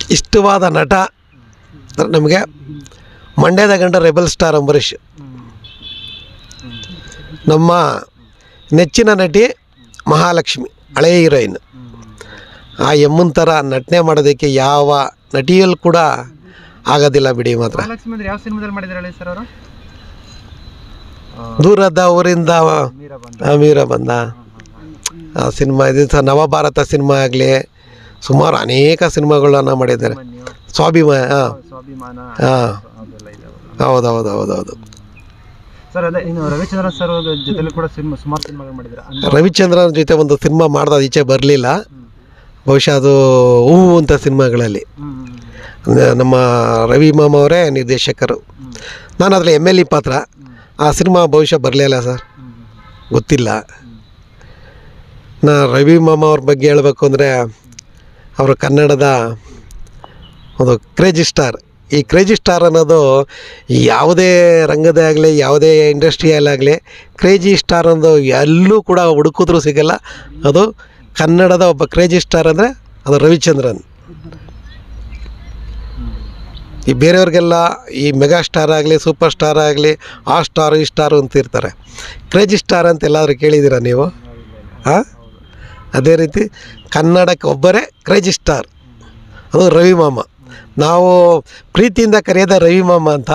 ಇಷ್ಟವಾದ ನಟ ಅಂದ್ರೆ ನಮಗೆ ಮಂಡ್ಯದ ಗಂಡ ರೆಬಲ್ ಸ್ಟಾರ್ ಅಂಬರೀಷ್ ನಮ್ಮ ನೆಚ್ಚಿನ ನಟಿ ಮಹಾಲಕ್ಷ್ಮಿ ಹಳೆಯ ಹೀರೋಯಿನ್ ಆ ಎಮ್ಮನ್ ಥರ ನಟನೆ ಮಾಡೋದಕ್ಕೆ ಯಾವ ನಟಿಯಲ್ಲಿ ಕೂಡ ಆಗೋದಿಲ್ಲ ಬಿಡಿ ಮಾತ್ರ ಮಹಾಲಕ್ಷ್ಮಿ ಅಂದ್ರೆ ಯಾವ ಸಿನಿಮಾದಲ್ಲಿ ಮಾಡಿದಾರೆ ಹೇಳಿ ಸರ್ ಅವರು ದೂರದ ಊರಿಂದ ಮೀರಾ ಬಂದ ಅಮೀರ ಬಂದ ಆ ಸಿನಿಮಾ ಇದು ಸಹ ನವಭಾರತ ಸಿನಿಮಾ ಆಗಲಿ ಸುಮಾರು ಅನೇಕ ಸಿನಿಮಾಗಳನ್ನ ಮಾಡಿದ್ದಾರೆ ನೀವು ಸ್ವಾಭಿಮಾನ ಹಾಂ ಸ್ವಾಭಿಮಾನ ಹಾಂ ಅದೆಲ್ಲ ಇದಾವೆ ಹೌದು ಹೌದು ಹೌದು ಹೌದು ಸರ್ ಅದೇ ಇನ್ನು ರವಿಚಂದ್ರನ್ ಸರ್ ಜೊತೆಲಿ ಕೂಡ ಸಿನಿಮಾ ಸುಮಾರು ಸಿನಿಮಾಗಳು ಮಾಡಿದ್ದಾರೆ ಅಂದ್ರೆ ರವಿಚಂದ್ರನ್ ಜೊತೆ ಒಂದು ಸಿನಿಮಾ ಮಾಡ್ದೆ ಅದು ಈಚೆ ಬರಲಿಲ್ಲ ಬಹುಶಃ ಅದು ಹೂವು ಅಂತ ಸಿನಿಮಾಗಳಲ್ಲಿ ಹ್ಮ್ ಹ್ಮ್ ಅಂದ್ರೆ ನಮ್ಮ ರವಿ ಮಾಮ ಅವರೇ ನಿರ್ದೇಶಕರು ನಾನು ಅದರಲ್ಲಿ ಎಮ್ ಎಲ್ ಇ ಪಾತ್ರ ಆ ಸಿನಿಮಾ ಬಹುಶಃ ಬರಲಿಲ್ಲ ಸರ್ ಹ್ಮ್ ಗೊತ್ತಿಲ್ಲ ನಾ ರವಿ ಮಾಮ ಅವ್ರ ಬಗ್ಗೆ ಹೇಳಬೇಕು ಅಂದರೆ ಅವರು ಕನ್ನಡದ ಒಂದು ಕ್ರೇಜಿ ಸ್ಟಾರ್ ಈ ಕ್ರೇಜಿ ಸ್ಟಾರ್ ಅನ್ನೋದು ಯಾವುದೇ ರಂಗದೇ ಆಗಲಿ ಯಾವುದೇ ಇಂಡಸ್ಟ್ರಿಯಲ್ಲಾಗಲಿ ಕ್ರೇಜಿ ಸ್ಟಾರ್ ಅನ್ನೋದು ಎಲ್ಲೂ ಕೂಡ ಹುಡುಕಿದ್ರೂ ಸಿಗಲ್ಲ ಅದು ಕನ್ನಡದ ಒಬ್ಬ ಕ್ರೇಜಿ ಸ್ಟಾರ್ ಅಂದರೆ ಅದು ರವಿಚಂದ್ರನ್ ಈ ಬೇರೆಯವ್ರಿಗೆಲ್ಲ ಈ ಮೆಗಾ ಸ್ಟಾರ್ ಆಗಲಿ ಸೂಪರ್ ಸ್ಟಾರ್ ಆಗಲಿ ಆ ಸ್ಟಾರು ಈ ಸ್ಟಾರು ಅಂತ ಇರ್ತಾರೆ ಕ್ರೇಜಿ ಸ್ಟಾರ್ ಅಂತ ಎಲ್ಲಾದರೂ ಕೇಳಿದ್ದೀರಾ ನೀವು ಹಾಂ ಅದೇ ರೀತಿ ಕನ್ನಡಕ್ಕೆ ಒಬ್ಬರೇ ಕ್ರೇಜಿ ಸ್ಟಾರ್ ಅದು ರವಿ ಮಾಮ ನಾವು ಪ್ರೀತಿಯಿಂದ ಕರೆಯೋದ ರವಿ ಮಾಮ ಅಂತ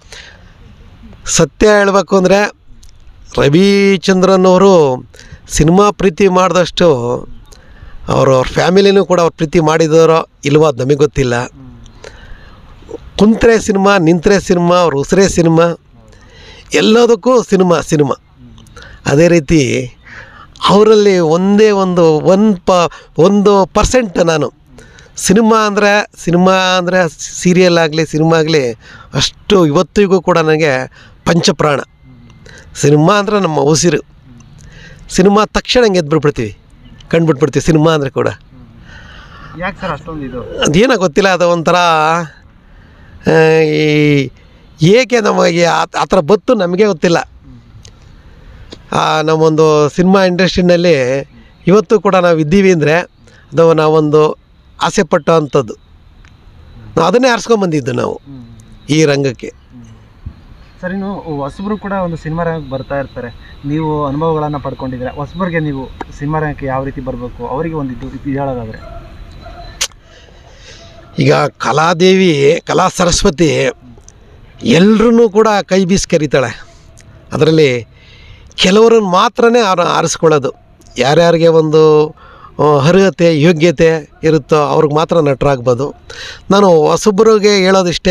ಸತ್ಯ ಹೇಳಬೇಕು ಅಂದರೆ ರವಿಚಂದ್ರನ್ ಅವರು ಸಿನಿಮಾ ಪ್ರೀತಿ ಮಾಡಿದಷ್ಟು ಅವರು ಅವ್ರ ಫ್ಯಾಮಿಲಿನೂ ಕೂಡ ಅವ್ರು ಪ್ರೀತಿ ಮಾಡಿದಾರೋ ಇಲ್ವೋ ಅದು ನಮಗೆ ಗೊತ್ತಿಲ್ಲ ಕುಂತ್ರೆ ಸಿನಿಮಾ ನಿಂತ್ರೆ ಸಿನಿಮಾ ಅವ್ರ ಉಸಿರೇ ಸಿನಿಮಾ ಎಲ್ಲದಕ್ಕೂ ಸಿನಿಮಾ ಸಿನಿಮಾ ಅದೇ ರೀತಿ ಅವರಲ್ಲಿ ಒಂದೇ ಒಂದು ಒನ್ ಪ ಒಂದು ಪರ್ಸೆಂಟ್ ನಾನು ಸಿನಿಮಾ ಅಂದರೆ ಸಿನಿಮಾ ಅಂದರೆ ಸೀರಿಯಲ್ ಆಗಲಿ ಸಿನಿಮಾ ಆಗಲಿ ಅಷ್ಟು ಇವತ್ತಿಗೂ ಕೂಡ ನನಗೆ ಪಂಚಪ್ರಾಣ ಸಿನಿಮಾ ಅಂದರೆ ನಮ್ಮ ಉಸಿರು ಸಿನಿಮಾ ತಕ್ಷಣ ಹಂಗೆ ಎದ್ಬಿಟ್ಬಿಡ್ತೀವಿ ಕಂಡುಬಿಟ್ಬಿಡ್ತೀವಿ ಸಿನಿಮಾ ಅಂದರೆ ಕೂಡ ಯಾಕೆ ಸರ್ ಅಷ್ಟೊಂದು ಇದು ಅದೇನೋ ಗೊತ್ತಿಲ್ಲ ಅದು ಒಂಥರ ಆ, ಈ ಏಕೆ ನಮಗೆ ಆ ಆ ಥರ ಬತ್ತು ನಮಗೆ ಗೊತ್ತಿಲ್ಲ ಆ, ನಮ್ಮೊಂದು ಸಿನಿಮಾ ಇಂಡಸ್ಟ್ರಿನಲ್ಲಿ ಇವತ್ತು ಕೂಡ ನಾವು ಇದ್ದೀವಿ ಅಂದರೆ ಅದು ನಾವೊಂದು ಆಸೆ ಪಟ್ಟೋ ಅಂಥದ್ದು ನಾವು ಅದನ್ನೇ ಆರಿಸ್ಕೊಂಬಂದಿದ್ದು ನಾವು ಈ ರಂಗಕ್ಕೆ ಸರ್ ಇನ್ನು ಹೊಸಬ್ರು ಕೂಡ ಒಂದು ಸಿನಿಮಾ ರಂಗಕ್ಕೆ ಬರ್ತಾ ಇರ್ತಾರೆ ನೀವು ಅನುಭವಗಳನ್ನು ಪಡ್ಕೊಂಡಿದ್ದೀರಾ ಹೊಸಬ್ರಿಗೆ ನೀವು ಸಿನಿಮಾ ರಂಗಕ್ಕೆ ಯಾವ ರೀತಿ ಬರಬೇಕು ಅವರಿಗೆ ಒಂದು ಇದು ಇದು ಹೇಳೋದಾದ್ರೆ ಈಗ ಕಲಾದೇವಿ ಕಲಾ ಸರಸ್ವತಿ ಎಲ್ಲರೂ ಕೂಡ ಕೈ ಬೀಸಿ ಕರೀತಾಳೆ ಅದರಲ್ಲಿ ಕೆಲವರನ್ನು ಮಾತ್ರನೇ ಅವ್ರು ಆರಿಸ್ಕೊಳ್ಳೋದು ಯಾರ್ಯಾರಿಗೆ ಒಂದು ಆ, ಅರ್ಹತೆ ಯೋಗ್ಯತೆ ಇರುತ್ತೋ ಅವ್ರಿಗೆ ಮಾತ್ರ ನಟರಾಗ್ಬೋದು ನಾನು ಹೊಸಬ್ರಿಗೆ ಹೇಳೋದಿಷ್ಟೇ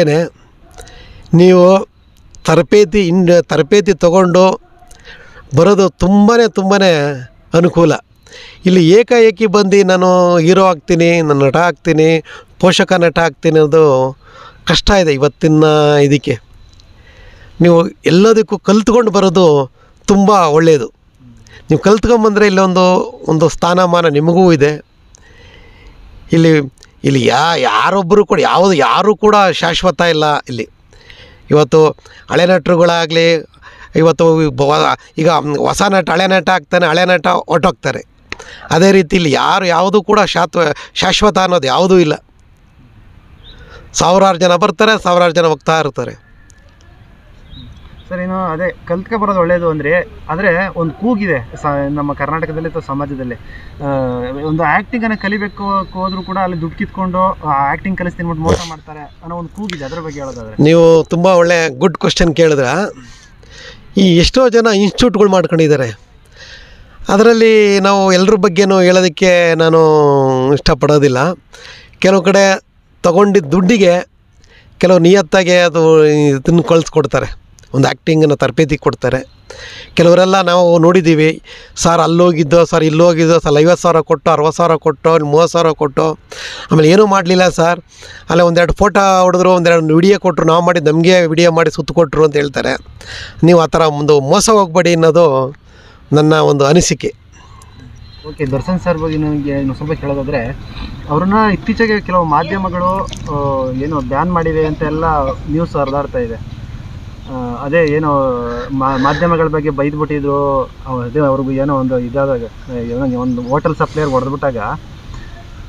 ನೀವು ತರಬೇತಿ ಇನ್ ತರಬೇತಿ ತಗೊಂಡು ಬರೋದು ತುಂಬಾ ತುಂಬಾ ಅನುಕೂಲ ಇಲ್ಲಿ ಏಕಾಏಕಿ ಬಂದು ನಾನು ಹೀರೋ ಆಗ್ತೀನಿ ನಾನು ನಟ ಆಗ್ತೀನಿ ಪೋಷಕ ನಟ ಆಗ್ತೀನಿ ಅನ್ನೋದು ಕಷ್ಟ ಇದೆ ಇವತ್ತಿನ ಇದಕ್ಕೆ ನೀವು ಎಲ್ಲದಕ್ಕೂ ಕಲ್ತ್ಕೊಂಡು ಬರೋದು ತುಂಬ ಒಳ್ಳೆಯದು ನೀವು ಕಲ್ತ್ಕೊಂಬಂದರೆ ಇಲ್ಲೊಂದು ಒಂದು ಸ್ಥಾನಮಾನ ನಿಮಗೂ ಇದೆ ಇಲ್ಲಿ ಇಲ್ಲಿ ಯಾ ಯಾರೊಬ್ಬರು ಕೂಡ ಯಾವುದು ಯಾರೂ ಕೂಡ ಶಾಶ್ವತ ಇಲ್ಲ ಇಲ್ಲಿ ಇವತ್ತು ಹಳೆ ನಟರುಗಳಾಗಲಿ ಇವತ್ತು ಬ- ಈಗ ಹೊಸ ನಟ ಹಳೆ ನಟ ಆಗ್ತಾನೆ ಹಳೆ ನಟ ಹೊರ್ಟೋಗ್ತಾರೆ ಅದೇ ರೀತಿ ಇಲ್ಲಿ ಯಾರು ಯಾವುದೂ ಕೂಡ ಶಾತ್ವ ಶಾಶ್ವತ ಅನ್ನೋದು ಯಾವುದೂ ಇಲ್ಲ ಸಾವಿರಾರು ಜನ ಬರ್ತಾರೆ ಸಾವಿರಾರು ಜನ ಹೋಗ್ತಾ ಇರ್ತಾರೆ ಸರ್ ಇನ್ನು ಅದೇ ಕಲ್ತ್ಕೊ ಬರೋದು ಒಳ್ಳೆಯದು ಅಂದರೆ ಆದರೆ ಒಂದು ಕೂಗಿದೆ ಸ ನಮ್ಮ ಕರ್ನಾಟಕದಲ್ಲಿ ಅಥವಾ ಸಮಾಜದಲ್ಲಿ ಆ, ಒಂದು ಆ್ಯಕ್ಟಿಂಗನ್ನು ಕಲಿಬೇಕು ಹೋದ್ರೂ ಕೂಡ ಅಲ್ಲಿ ದುಡ್ಡು ಕಿತ್ಕೊಂಡು ಆ್ಯಕ್ಟಿಂಗ್ ಕಲಿಸ್ತೀನಿ ಬಿಟ್ಟು ಮೋಸ ಮಾಡ್ತಾರೆ ಅನ್ನೋ ಒಂದು ಕೂಗಿದೆ ಅದ್ರ ಬಗ್ಗೆ ಹೇಳೋದಾದ್ರೆ ನೀವು ತುಂಬ ಒಳ್ಳೆ ಗುಡ್ ಕ್ವಶನ್ ಕೇಳಿದ್ರ ಈ ಎಷ್ಟೋ ಜನ ಇನ್ಸ್ಟಿಟ್ಯೂಟ್ಗಳು ಮಾಡ್ಕೊಂಡಿದ್ದಾರೆ ಅದರಲ್ಲಿ ನಾವು ಎಲ್ಲರ ಬಗ್ಗೆನೂ ಹೇಳೋದಕ್ಕೆ ನಾನು ಇಷ್ಟಪಡೋದಿಲ್ಲ ಕೆಲವು ಕಡೆ ತಗೊಂಡಿದ್ದ ದುಡ್ಡಿಗೆ ಕೆಲವು ನಿಯತ್ತಾಗೆ ಅದು ಇದನ್ನು ಕಳಿಸ್ಕೊಡ್ತಾರೆ ಒಂದು ಆ್ಯಕ್ಟಿಂಗನ್ನು ತರಬೇತಿ ಕೊಡ್ತಾರೆ ಕೆಲವರೆಲ್ಲ ನಾವು ನೋಡಿದ್ದೀವಿ ಸರ್ ಅಲ್ಲೋಗಿದ್ದೋ ಸರ್ ಇಲ್ಲೋಗಿದ್ದೋ ಸರ್ ಐವತ್ತು ಸಾವಿರ ಕೊಟ್ಟು ಅರವತ್ತು ಸಾವಿರ ಕೊಟ್ಟು ಇಲ್ಲಿ ಮೂವತ್ತು ಸಾವಿರ ಕೊಟ್ಟು ಆಮೇಲೆ ಏನೂ ಮಾಡಲಿಲ್ಲ ಸರ್ ಅಲ್ಲೇ ಒಂದೆರಡು ಫೋಟೋ ಹೊಡೆದ್ರು ಒಂದೆರಡು ವಿಡಿಯೋ ಕೊಟ್ಟರು ನಾವು ಮಾಡಿ ನಮಗೆ ವಿಡಿಯೋ ಮಾಡಿ ಸುತ್ತು ಕೊಟ್ಟರು ಅಂತ ಹೇಳ್ತಾರೆ ನೀವು ಆ ಥರ ಒಂದು ಮೋಸ ಹೋಗಬೇಡಿ ಅನ್ನೋದು ನನ್ನ ಒಂದು ಅನಿಸಿಕೆ ಓಕೆ ದರ್ಶನ್ ಸರ್ ಬಗ್ಗೆ ನಿಮಗೆ ಇನ್ನು ಸ್ವಲ್ಪ ಕೇಳೋದಾದ್ರೆ ಅವ್ರನ್ನ ಇತ್ತೀಚೆಗೆ ಕೆಲವು ಮಾಧ್ಯಮಗಳು ಆ, ಏನು ಬ್ಯಾನ್ ಮಾಡಿವೆ ಅಂತ ಎಲ್ಲ ನ್ಯೂಸ್ ಹರಿದಾಡ್ತಾ ಇದೆ ಆ, ಅದೇ ಏನೋ ಮಾ- ಮಾಧ್ಯಮಗಳ ಬಗ್ಗೆ ಬೈದ್ಬಿಟ್ಟಿದ್ರು ಅವ್- ಅದೇ ಅವ್ರಿಗೂ ಏನೋ ಒಂದು ಇದಾದಾಗ ಏನೋ ಒಂದು ಹೋಟೆಲ್ ಸಪ್ಲೈಯರ್ ಹೊಡೆದ್ಬಿಟ್ಟಾಗ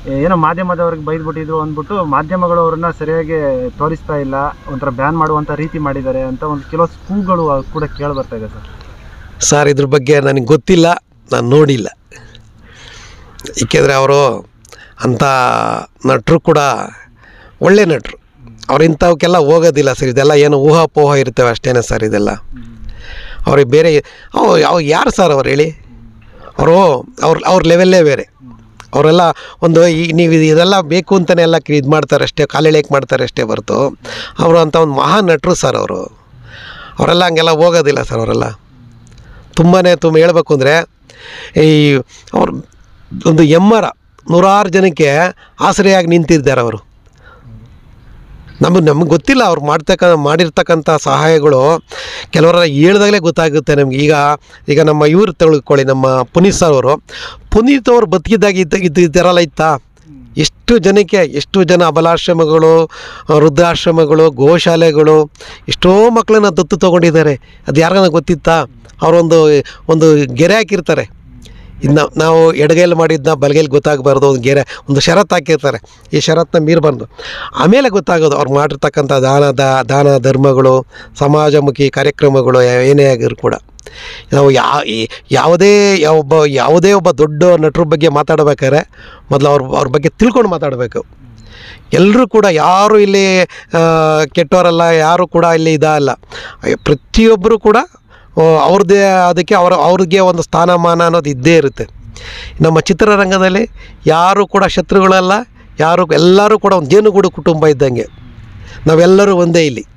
ಏನೋ ಮಾಧ್ಯಮದವ್ರಿಗೆ ಬೈದ್ಬಿಟ್ಟಿದ್ರು ಅಂದ್ಬಿಟ್ಟು ಮಾಧ್ಯಮಗಳು ಅವ್ರನ್ನ ಸರಿಯಾಗಿ ತೋರಿಸ್ತಾ ಇಲ್ಲ ಒಂಥರ ಬ್ಯಾನ್ ಮಾಡುವಂಥ ರೀತಿ ಮಾಡಿದ್ದಾರೆ ಅಂತ ಒಂದು ಕೆಲವು ಕೂಗಳು ಕೂಡ ಕೇಳಿ ಬರ್ತಾ ಇದೆ ಸರ್ ಸರ್ ಇದ್ರ ಬಗ್ಗೆ ನನಗೆ ಗೊತ್ತಿಲ್ಲ ನಾನು ನೋಡಿಲ್ಲ ಏಕೆಂದರೆ ಅವರು ಅಂಥ ನಟರು ಕೂಡ ಒಳ್ಳೆ ನಟರು ಅವ್ರು ಇಂಥವಕ್ಕೆಲ್ಲ ಹೋಗೋದಿಲ್ಲ ಸರ್ ಇದೆಲ್ಲ ಏನು ಊಹಾಪೋಹ ಇರ್ತವೆ ಅಷ್ಟೇನೆ ಸರ್ ಇದೆಲ್ಲ ಅವ್ರಿಗೆ ಬೇರೆ ಅವ್ ಯಾವ ಯಾರು ಸರ್ ಅವ್ರು ಹೇಳಿ ಅವರು ಅವ್ರ ಅವ್ರ ಲೆವೆಲ್ಲೇ ಬೇರೆ ಅವರೆಲ್ಲ ಒಂದು ಈ ನೀವು ಇದು- ಇದೆಲ್ಲ ಬೇಕು ಅಂತಲೇ ಎಲ್ಲ ಇದು ಮಾಡ್ತಾರೆ ಅಷ್ಟೇ ಕಾಲೆಳೆಯಕ್ಕೆ ಮಾಡ್ತಾರೆ ಅಷ್ಟೇ ಹೊರ್ತು ಅವರು ಅಂಥ ಒಂದು ಮಹಾನ್ ನಟರು ಸರ್ ಅವರು ಅವರೆಲ್ಲ ಹಂಗೆಲ್ಲ ಹೋಗೋದಿಲ್ಲ ಸರ್ ಅವರೆಲ್ಲ ತುಂಬಾ ತುಂಬ ಹೇಳ್ಬೇಕು ಅಂದರೆ ಈ ಅವ್ರು ಒಂದು ಎಮ್ಮರ ನೂರಾರು ಜನಕ್ಕೆ ಆಸರೆಯಾಗಿ ನಿಂತಿದ್ದಾರೆ ಅವರು ನಮಗೆ ನಮಗೆ ಗೊತ್ತಿಲ್ಲ ಅವ್ರು ಮಾಡ್ತಕ್ಕ ಮಾಡಿರ್ತಕ್ಕಂಥ ಸಹಾಯಗಳು ಕೆಲವರ ಹೇಳ್ದಾಗಲೇ ಗೊತ್ತಾಗುತ್ತೆ ನಮ್ಗೆ ಈಗ ಈಗ ನಮ್ಮ ಇವ್ರು ತಿಳ್ಕೊಳ್ಳಿ ನಮ್ಮ ಪುನೀತ್ ಸರ್ ಅವರು ಪುನೀತ್ ಅವ್ರು ಬದುಕಿದ್ದಾಗ ಇದ್ದ ಇದ್ದು ಇದ್ದಾರಲ್ಲ ಇತ್ತಾ ಎಷ್ಟು ಜನಕ್ಕೆ ಎಷ್ಟು ಜನ ಅಬಲಾಶ್ರಮಗಳು ವೃದ್ಧಾಶ್ರಮಗಳು ಗೋಶಾಲೆಗಳು ಎಷ್ಟೋ ಮಕ್ಕಳನ್ನ ದತ್ತು ತೊಗೊಂಡಿದ್ದಾರೆ ಅದು ಯಾರಿಗಾನ ಗೊತ್ತಿತ್ತಾ ಅವರೊಂದು ಒಂದು ಗೆರೆ ಹಾಕಿರ್ತಾರೆ ಇನ್ನು ನಾವು ಎಡಗೈಲಿ ಮಾಡಿದ್ದನ್ನ ಬಲಗೈಲಿ ಗೊತ್ತಾಗಬಾರ್ದು ಒಂದು ಗೆರೆ ಒಂದು ಷರತ್ತು ಹಾಕಿರ್ತಾರೆ ಈ ಷರತ್ತನ್ನ ಮೀರಬಾರ್ದು ಆಮೇಲೆ ಗೊತ್ತಾಗೋದು ಅವ್ರು ಮಾಡಿರ್ತಕ್ಕಂಥ ದಾನ ದಾ ದಾನ ಧರ್ಮಗಳು ಸಮಾಜಮುಖಿ ಕಾರ್ಯಕ್ರಮಗಳು ಯಾ- ಏನೇ ಆಗಿರು ಕೂಡ ನಾವು ಯಾ ಈ- ಯಾವುದೇ ಒಬ್ಬ ಯಾವುದೇ ಒಬ್ಬ ದೊಡ್ಡ ನಟರ ಬಗ್ಗೆ ಮಾತಾಡ್ಬೇಕಾದ್ರೆ ಮೊದಲು ಅವ್ರ ಅವ್ರ ಬಗ್ಗೆ ತಿಳ್ಕೊಂಡು ಮಾತಾಡಬೇಕು ಎಲ್ಲರೂ ಕೂಡ ಯಾರು ಇಲ್ಲಿ ಆ, ಕೆಟ್ಟವರಲ್ಲ ಯಾರು ಕೂಡ ಇಲ್ಲಿ ಇದಲ್ಲ ಪ್ರತಿಯೊಬ್ಬರು ಕೂಡ ಆ, ಅವ್ರದ್ದೇ ಅದಕ್ಕೆ ಅವರ ಅವ್ರಿಗೆ ಒಂದು ಸ್ಥಾನಮಾನ ಅನ್ನೋದು ಇದ್ದೇ ಇರುತ್ತೆ ನಮ್ಮ ಚಿತ್ರರಂಗದಲ್ಲಿ ಯಾರು ಕೂಡ ಶತ್ರುಗಳಲ್ಲ ಯಾರು ಎಲ್ಲರೂ ಕೂಡ ಒಂದು ಜೇನುಗೂಡು ಕುಟುಂಬ ಇದ್ದಂಗೆ ನಾವೆಲ್ಲರೂ ಒಂದೇ ಇಲ್ಲಿ